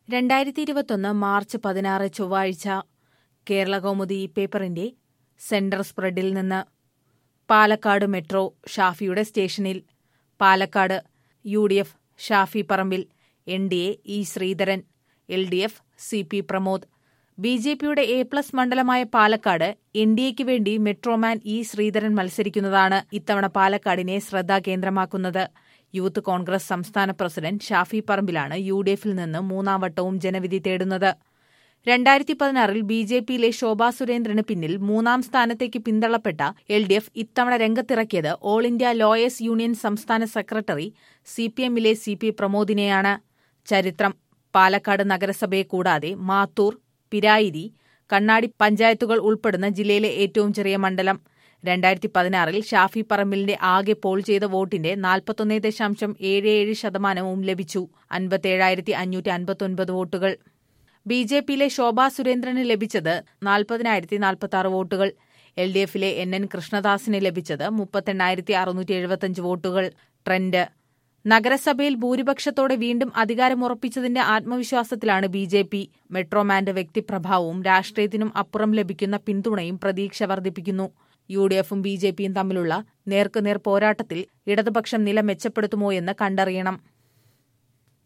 രണ്ടായിരത്തി ഇരുപത്തൊന്ന് മാർച്ച് പതിനാറ് ചൊവ്വാഴ്ച കേരള കൗമുദി പേപ്പറിന്റെ സെന്റർ സ്പ്രെഡിൽ നിന്ന് പാലക്കാട് മെട്രോ ഷാഫിയുടെ സ്റ്റേഷനിൽ Palakkad U D F Shafi Parambil N D A E Sreedharan L D F C P Pramod ബി ജെ പിയുടെ എ പ്ലസ് മണ്ഡലമായ പാലക്കാട് എൻ ഡി എക്ക് വേണ്ടി മെട്രോമാൻ ഇ ശ്രീധരൻ മത്സരിക്കുന്നതാണ് ഇത്തവണ പാലക്കാടിനെ ശ്രദ്ധാകേന്ദ്രമാക്കുന്നത് യൂത്ത് കോൺഗ്രസ് സംസ്ഥാന പ്രസിഡന്റ് ഷാഫി പറമ്പിലാണ് യു ഡി എഫിൽ നിന്ന് മൂന്നാം വട്ടവും ജനവിധി തേടുന്നത് രണ്ടായിരത്തി പതിനാറിൽ ബി ജെ പിയിലെ ശോഭാ സുരേന്ദ്രന് പിന്നിൽ മൂന്നാം സ്ഥാനത്തേക്ക് പിന്തള്ളപ്പെട്ട എൽ ഡി എഫ് ഇത്തവണ രംഗത്തിറക്കിയത് ഓൾ ഇന്ത്യ ലോയേഴ്സ് യൂണിയൻ സംസ്ഥാന സെക്രട്ടറി സി പി എമ്മിലെ സി പി പ്രമോദിനെയാണ് ചരിത്രം പാലക്കാട് നഗരസഭയെ കൂടാതെ മാത്തൂർ പിരായിരി കണ്ണാടി പഞ്ചായത്തുകൾ ഉൾപ്പെടുന്ന ജില്ലയിലെ ഏറ്റവും ചെറിയ മണ്ഡലം രണ്ടായിരത്തി പതിനാറിൽ ഷാഫി പറമ്പിലിന്റെ ആകെ പോൾ ചെയ്ത വോട്ടിന്റെ നാൽപ്പത്തൊന്ന് ദശാംശം ഏഴ് ഏഴ് ശതമാനവും ലഭിച്ചു അൻപത്തേഴായിരത്തി അഞ്ഞൂറ്റി അൻപത്തൊൻപത് വോട്ടുകൾ ബി ജെ പിയിലെ ശോഭാ സുരേന്ദ്രന് ലഭിച്ചത് നാൽപ്പതിനായിരത്തി നാൽപ്പത്തി ആറ് വോട്ടുകൾ എൽ ഡി എഫിലെ എൻ എൻ കൃഷ്ണദാസിന് ലഭിച്ചത് മുപ്പത്തെണ്ണായിരത്തി അറുന്നൂറ്റി എഴുപത്തിയഞ്ച് വോട്ടുകൾ ട്രെൻഡ് നഗരസഭയിൽ ഭൂരിപക്ഷത്തോടെ വീണ്ടും അധികാരമുറപ്പിച്ചതിന്റെ ആത്മവിശ്വാസത്തിലാണ് ബി ജെ പി മെട്രോമാന്റെ വ്യക്തിപ്രഭാവവും രാഷ്ട്രീയത്തിനും അപ്പുറം ലഭിക്കുന്ന പിന്തുണയും പ്രതീക്ഷ വർദ്ധിപ്പിക്കുന്നു യു ഡി എഫും ബി ജെ പിയും തമ്മിലുള്ള നേർക്കുനേർ പോരാട്ടത്തിൽ ഇടതുപക്ഷം നില മെച്ചപ്പെടുത്തുമോ എന്ന് കണ്ടറിയണം